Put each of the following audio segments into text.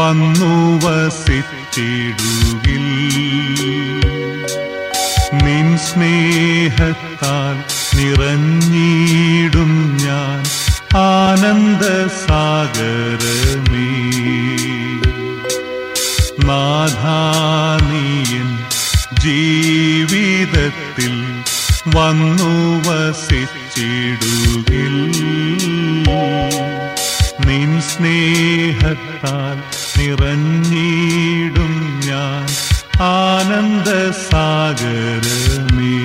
വന്നു വസിച്ചിടുകിൽ നിൻ സ്നേഹത്താൽ നിറഞ്ഞിടും ഞാൻ ആനന്ദ സാഗരമേ നാഥാനിയൻ ജീവിതത്തിൽ വന്നു വസിച്ചിടുകിൽ നിൻ സ്നേഹത്താൽ നിറഞ്ഞിടും ഞാൻ ആനന്ദ സാഗരമേ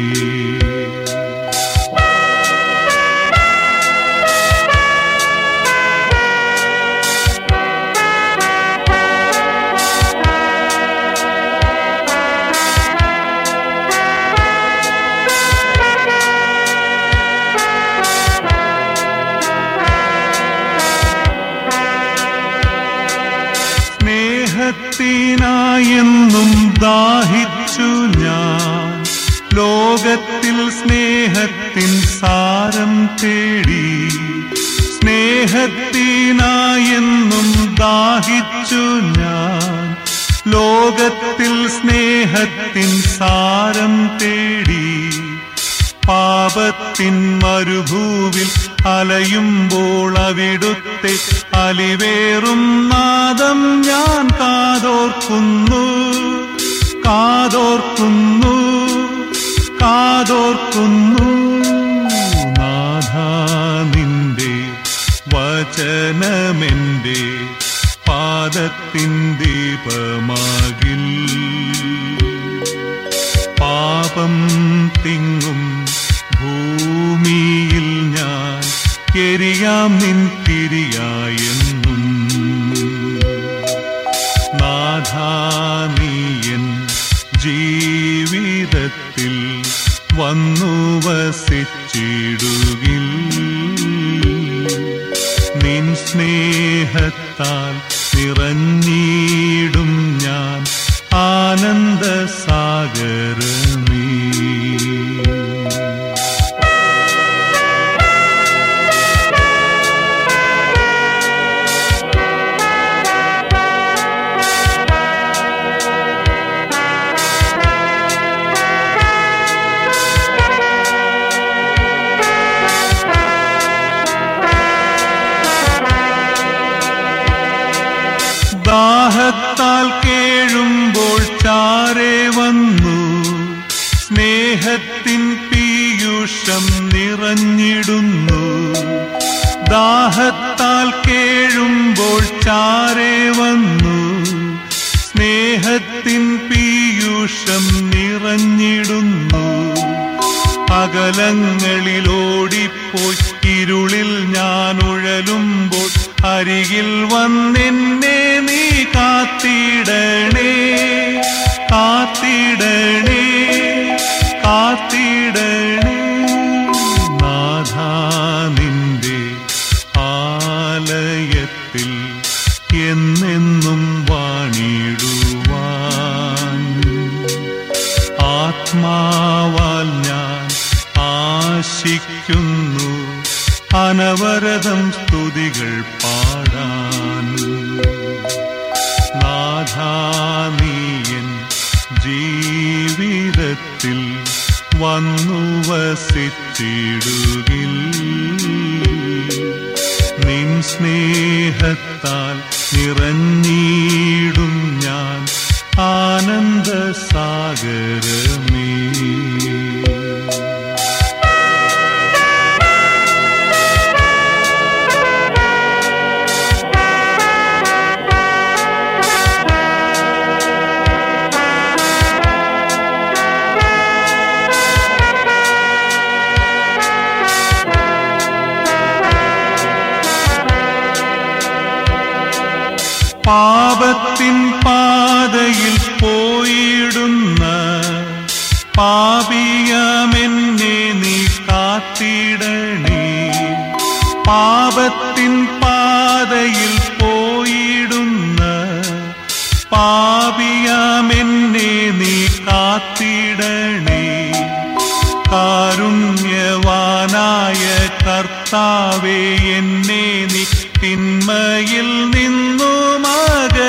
സ്നേഹത്തിനായെന്നും ദാഹിച്ചു ഞാൻ ലോകത്തിൽ സ്നേഹത്തിൻ സാരം തേടി സ്നേഹത്തിനായെന്നും ദാഹിച്ചു ഞാൻ ലോകത്തിൽ സ്നേഹത്തിൻ സാരം തേടി പാപത്തിൻ മരുഭൂവിൽ അലയുമ്പോൾ അവിടുത്തെ അലിവേറും നാദം ഞാൻ കാതോർക്കുന്നു കാതോർക്കുന്നു കാതോർക്കുന്നു നാഥാ നിന്റെ വചനമെന്റെ പാദത്തിൻ ദീപമാകിൽ പാപം തിങ്ങും ഭൂമിയിൽ ഞാൻ എരിയാം നിൻ തിരിയായെന്നും നാഥാനീയൻ ജീവിതത്തിൽ വന്നു വസിച്ചിടുകിൽ നിൻ സ്നേഹത്താൽ നിറഞ്ഞിടും ഞാൻ ആനന്ദ സാഗരമേ ദാഹത്താൽ കേഴുമ്പോൾ ചാരേ വന്നു സ്നേഹത്തിൻ പീയൂഷം നിറഞ്ഞിടുന്നു ദാഹത്താൽ കേഴുമ്പോൾ ചാരേ വന്നു സ്നേഹത്തിൻ പീയൂഷം നിറഞ്ഞിടുന്നു അകലങ്ങളിൽ ഓടിപ്പോയി ഇരുളിൽ ഞാൻ ഉഴലുമ്പോൾ അരികിൽ വന്നെന്നെ നീ കാത്തിടണേ കാത്തിടണേ കാത്തിടണേ നാഥാ നിന്റെ ആലയത്തിൽ എന്നെന്നും വാണിടുവാൻ ആത്മാവാൽ ഞാൻ ആശിക്കുന്നു അനവരതം സ്തുതികൾ പാടാൻ നാഥാനീയൻ ജീവിതത്തിൽ വന്നു വസിച്ചിടുകിൽ നിൻ സ്നേഹത്താൽ നിറഞ്ഞിടും ഞാൻ ആനന്ദ സാഗരമേ പാപത്തിൻ പാതയിൽ പോയിടുന്ന പാപിയമെന്നെ നീ കാത്തിടണേ പാപത്തിൻ പാതയിൽ പോയിടുന്ന പാപിയമെന്നെ നീ കാത്തിടണേ കാരുണ്യവാനായ കർത്താവേ എന്നെ നീ തിന്മയിൽ നിന്നു മക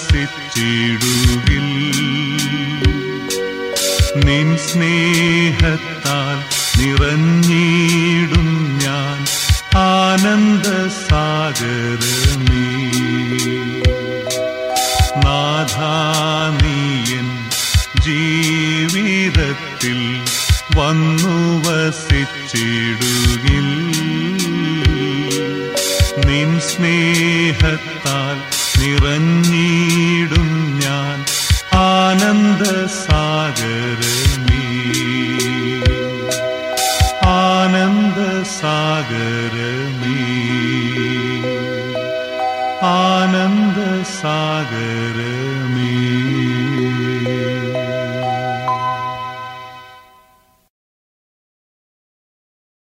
വസിച്ചിടുകിൽ നിൻ സ്നേഹത്താൽ നിറഞ്ഞിടും ഞാൻ ആനന്ദസാഗരമേ നാഥാനീയൻ ജീവിതത്തിൽ വന്നു വസിച്ചിടുകിൽ നിൻ സ്നേഹത്താൽ നിറഞ്ഞിടും ഞാൻ ആനന്ദസാഗരമേ ആനന്ദസാഗരമേ ആനന്ദസാഗരമേ